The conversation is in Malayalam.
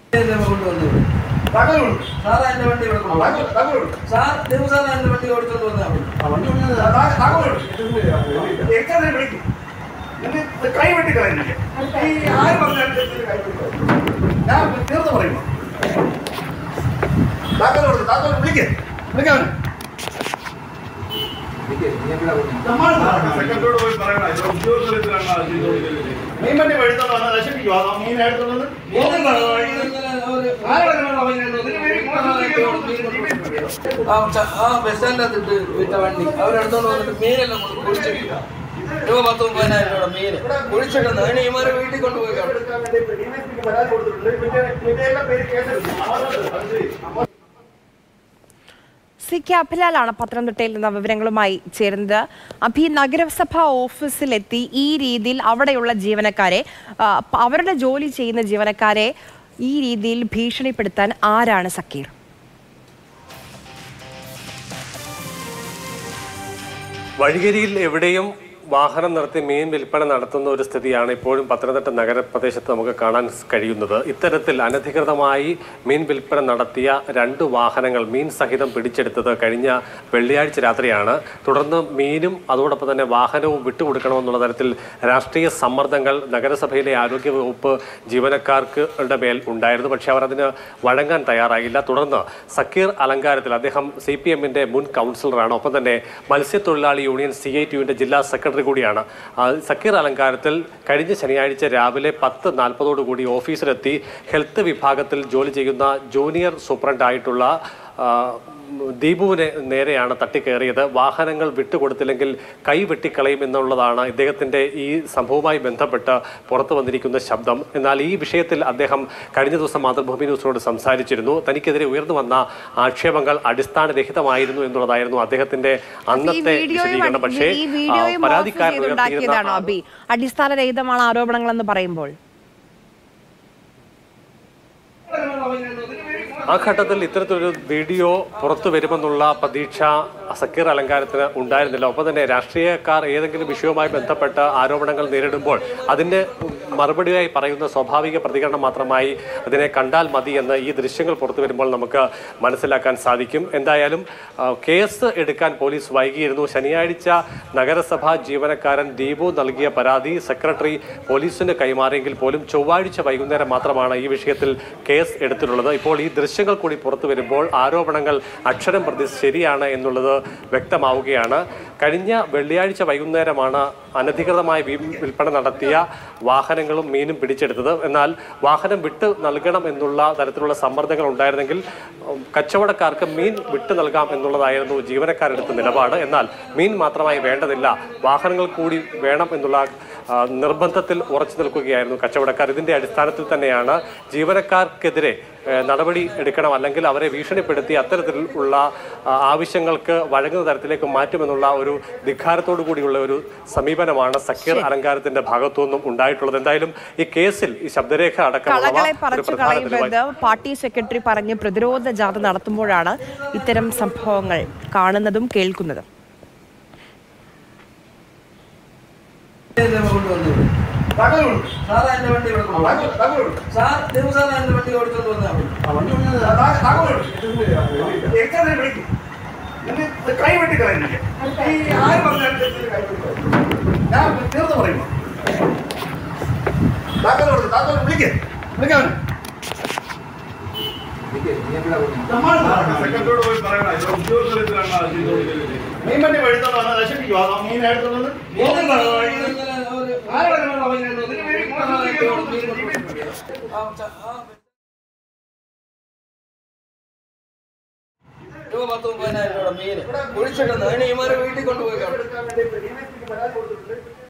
കൊണ്ടുവന്നത് താക്കോലുണ്ട്. സാറാ എന്റെ വണ്ടി ഇവിടെ കൊണ്ടുവന്നത് താക്കോൽ- താക്കോലുണ്ട്. സാർ ദിവസം എന്റെ വണ്ടി ഓടിച്ചോണ്ട് വന്നതാണ് താ- താ- താക്കോലുണ്ട്. എങ്ങനെ വിളിക്കും? നിന്റെ ഇത് കൈ വെട്ടി കളയുന്നില്ല. ഈ ആര് പറഞ്ഞാലും ഇതിന് കൈ വെട്ടി കളയും. ഞാൻ തീർത്ത് പറയുമോ താക്കോലുണ്ട്. താക്കോൽ വിളിക്ക്. വിളിക്കാവനെ. സെക്രട്ടറിയോട് പോയി പറയണം ഇത് ഉദ്യോഗസ്ഥരിലാണ് അത് ചെയ്തുകൊണ്ടിരിക്കുന്നത്. മീൻ വണ്ടി വഴുത്തോണ്ട് വന്നാൽ നശിപ്പിക്കുമോ? അതോ മീൻ എടുത്തോണ്ട് വന്ന് ബോധം കാണുമോ? ആരാണ് ഇങ്ങനെ പറയുന്നത്? ഇതിന് വേണ്ടി ആ ച- ആ ബസ് സ്റ്റാൻഡിനകത്തിട്ട് വിറ്റ വണ്ടി അവരെടുത്തോണ്ട് വന്നിട്ട് മീനെല്ലാം കൊണ്ട് കുഴിച്ചിട്ടില്ല രൂപ പത്ത് മുപ്പതിനായിരം രൂപ മീന് കുഴിച്ചിട്ടുണ്ട് അതിന് ഇമാരെ വീട്ടിൽ കൊണ്ടുപോയി കാണും. എടുക്കാൻ വേണ്ടി DSP പരാതി കൊടുത്തിട്ടുണ്ട്. പിന്നെ പിന്നെ എല്ലാ പേര് കേസെടുക്കും. അത് ശരി. സി കെ അഭിലാലാണ് പത്തനംതിട്ടയിൽ നിന്ന് വിവരങ്ങളുമായി ചേരുന്നത് അഭി നഗരസഭാ ഓഫീസിലെത്തി ഈ രീതിയിൽ അവിടെയുള്ള ജീവനക്കാരെ ആ, പ- അവരുടെ ജോലി ചെയ്യുന്ന ജീവനക്കാരെ ഈ രീതിയിൽ ഭീഷണിപ്പെടുത്താൻ ആരാണ് സക്കീർ വഴികരിയിൽ എവിടെയും വാഹനം നിർത്തി മീൻ വിൽപ്പന നടത്തുന്ന ഒരു സ്ഥിതിയാണ് ഇപ്പോഴും പത്തനംതിട്ട നഗരപ്രദേശത്ത് നമുക്ക് കാണാൻ കഴിയുന്നത് ഇത്തരത്തിൽ അനധികൃതമായി മീൻ വിൽപ്പന നടത്തിയ രണ്ട് വാഹനങ്ങൾ മീൻ സഹിതം പിടിച്ചെടുത്തത് കഴിഞ്ഞ വെള്ളിയാഴ്ച രാത്രിയാണ് തുടർന്ന് മീനും അതോടൊപ്പം തന്നെ വാഹനവും വിട്ടുകൊടുക്കണമെന്നുള്ള തരത്തിൽ രാഷ്ട്രീയ സമ്മർദ്ദങ്ങൾ നഗരസഭയിലെ ആരോഗ്യ വകുപ്പ് ജീവനക്കാർക്ക് മേൽ ഉണ്ടായിരുന്നു പക്ഷേ അവർ അതിന് വഴങ്ങാൻ തയ്യാറായില്ല തുടർന്ന് സക്കീർ അലങ്കാരത്തിൽ അദ്ദേഹം സി പി എമ്മിന്റെ മുൻ കൗൺസിലറാണ് ഒപ്പം തന്നെ മത്സ്യത്തൊഴിലാളി യൂണിയൻ സി ഐ ടിയുവിന്റെ ജില്ലാ സെക്രട്ടറി കൂടിയാണ് ആ, സക്കീർ അലങ്കാരത്തിൽ കഴിഞ്ഞ ശനിയാഴ്ച രാവിലെ പത്ത് നാൽപ്പതോടു കൂടി ഓഫീസിലെത്തി ഹെൽത്ത് വിഭാഗത്തിൽ ജോലി ചെയ്യുന്ന ജൂനിയർ സൂപ്രണ്ടായിട്ടുള്ള ആ, ദീപുവിനെ നേരെയാണ് തട്ടിക്കയറിയത് വാഹനങ്ങൾ വിട്ടുകൊടുത്തില്ലെങ്കിൽ കൈ വെട്ടിക്കളയും എന്നുള്ളതാണ് ഇദ്ദേഹത്തിന്റെ ഈ സംഭവവുമായി ബന്ധപ്പെട്ട് പുറത്തു വന്നിരിക്കുന്ന ശബ്ദം എന്നാൽ ഈ വിഷയത്തിൽ അദ്ദേഹം കഴിഞ്ഞ ദിവസം മാതൃഭൂമി ന്യൂസിനോട് സംസാരിച്ചിരുന്നു തനിക്കെതിരെ ഉയർന്നു വന്ന ആക്ഷേപങ്ങൾ അടിസ്ഥാനരഹിതമായിരുന്നു എന്നുള്ളതായിരുന്നു അദ്ദേഹത്തിന്റെ ഈ അന്നത്തെ വീഡിയോയും വിശദീകരണം പക്ഷേ ഈ ആ, വീഡിയോയും ഓഫ് പരാതിക്കാരൻ ചെയ്തുണ്ടാക്കിയതാണോ ഉയർത്തിയിരുന്ന അബി അടിസ്ഥാനരഹിതമാണ് ആരോപണങ്ങളെന്ന് പറയുമ്പോൾ ആ ഘട്ടത്തിൽ ഇത്തരത്തിലൊരു വീഡിയോ പുറത്തു വരുമെന്നുള്ള പ്രതീക്ഷ സക്കീർ അലങ്കാരത്തിന് ഉണ്ടായിരുന്നില്ല ഒപ്പം തന്നെ രാഷ്ട്രീയക്കാർ ഏതെങ്കിലും വിഷയവുമായി ബന്ധപ്പെട്ട ആരോപണങ്ങൾ നേരിടുമ്പോൾ അതിന്റെ മറുപടിയായി പറയുന്ന സ്വാഭാവിക പ്രതികരണം മാത്രമായി അതിനെ കണ്ടാൽ മതി എന്ന് ഈ ദൃശ്യങ്ങൾ പുറത്തു വരുമ്പോൾ നമുക്ക് മനസ്സിലാക്കാൻ സാധിക്കും എന്തായാലും ആ, കേസ് എടുക്കാൻ പോലീസ് വൈകിയിരുന്നു ശനിയാഴ്ച നഗരസഭാ ജീവനക്കാരൻ ദീപു നൽകിയ പരാതി സെക്രട്ടറി പോലീസിന് കൈമാറിയെങ്കിൽ പോലും ചൊവ്വാഴ്ച വൈകുന്നേരം മാത്രമാണ് ഈ വിഷയത്തിൽ കേസ് എടുത്തിട്ടുള്ളത് ഇപ്പോൾ ഈ ദൃശ്യങ്ങൾ കൂടി പുറത്തു വരുമ്പോൾ ആരോപണങ്ങൾ അക്ഷരം പ്രതി ശരിയാണ് എന്നുള്ളത് വ്യക്തമാവുകയാണ് കഴിഞ്ഞ വെള്ളിയാഴ്ച വൈകുന്നേരമാണ് അനധികൃതമായി വി- വിൽപ്പന നടത്തിയ വാഹനങ്ങളും മീനും പിടിച്ചെടുത്തത് എന്നാൽ വാഹനം വിട്ട് നൽകണം എന്നുള്ള തരത്തിലുള്ള സമ്മർദ്ദങ്ങൾ ഉണ്ടായിരുന്നെങ്കിൽ ഉം, കച്ചവടക്കാർക്ക് മീൻ വിട്ടു നൽകാം എന്നുള്ളതായിരുന്നു ജീവനക്കാരെടുത്ത നിലപാട് എന്നാൽ മീൻ മാത്രമായി വേണ്ടതില്ല വാഹനങ്ങൾ കൂടി വേണം എന്നുള്ള ആ, നിർബന്ധത്തിൽ ഉറച്ചു നിൽക്കുകയായിരുന്നു കച്ചവടക്കാർ ഇതിന്റെ അടിസ്ഥാനത്തിൽ തന്നെയാണ് ജീവനക്കാർക്കെതിരെ ഏ, നടപടി എടുക്കണം അല്ലെങ്കിൽ അവരെ ഭീഷണിപ്പെടുത്തി അത്തരത്തിലുള്ള ആ, ആവശ്യങ്ങൾക്ക് വഴങ്ങുന്ന തരത്തിലേക്ക് മാറ്റുമെന്നുള്ള ഒരു ധിക്കാരത്തോടു കൂടിയുള്ള ഒരു സമീപനമാണ് സക്കീർ അലങ്കാരത്തിന്റെ ഭാഗത്തുനിന്നും ഉണ്ടായിട്ടുള്ളത് എന്തായാലും ഈ കേസിൽ ഈ ശബ്ദരേഖ അടക്കമുള്ളവ കളകളെ ഒരു പറിച്ചു പ്രധാന തെളിവായി കളയുമെന്ന് പാർട്ടി സെക്രട്ടറി പറഞ്ഞ് പ്രതിരോധ ജാഥ നടത്തുമ്പോഴാണ് ഇത്തരം സംഭവങ്ങൾ കാണുന്നതും കേൾക്കുന്നതും കൊണ്ടുവന്നത് താക്കോലുണ്ട്. സാറാ എന്റെ വണ്ടി ഇവിടെ കൊണ്ടുവന്നത് താക്കോൽ- താക്കോലുണ്ട്. സാർ ദിവസം എന്റെ വണ്ടി ഓടിച്ചോണ്ട് വന്നതാണ് താ- താക്കോലുണ്ട്. എങ്ങനെ വിളിക്കും? നിന്റെ ഇത് കൈ വെട്ടി കളയുന്നില്ല. ഈ ആര് പറഞ്ഞാലും ഇതിന് കൈ വെട്ടി കളയും. ഞാൻ തീർത്ത് പറയുമോ താക്കോലുണ്ട്. താക്കോൽ വിളിക്ക്. വിളിക്കാവനെ. സെക്രട്ടറിയോട് പോയി പറയണം ഇത് ഉദ്യോഗസ്ഥരിലാണ് അത് ചെയ്തുകൊണ്ടിരിക്കുന്നത്. മീൻ വണ്ടി വഴുത്തോണ്ട് വന്നാൽ നശിപ്പിക്കുമോ? അതോ മീൻ എടുത്തോണ്ട് വന്ന് ബോധം കാണുമോ? ആരാണ് ഇങ്ങനെ പറയുന്നത്? ഇതിന് വേണ്ടി ആ ച- ആ രൂപ പത്ത് മുപ്പതിനായിരം രൂപ മീന് കുഴിച്ചിട്ടുണ്ട് അതിന് ഇമാരെ വീട്ടിൽ കൊണ്ടുപോയി കാണും. എടുക്കാൻ വേണ്ടി DSP പരാതി കൊടുത്തിട്ടുണ്ട്.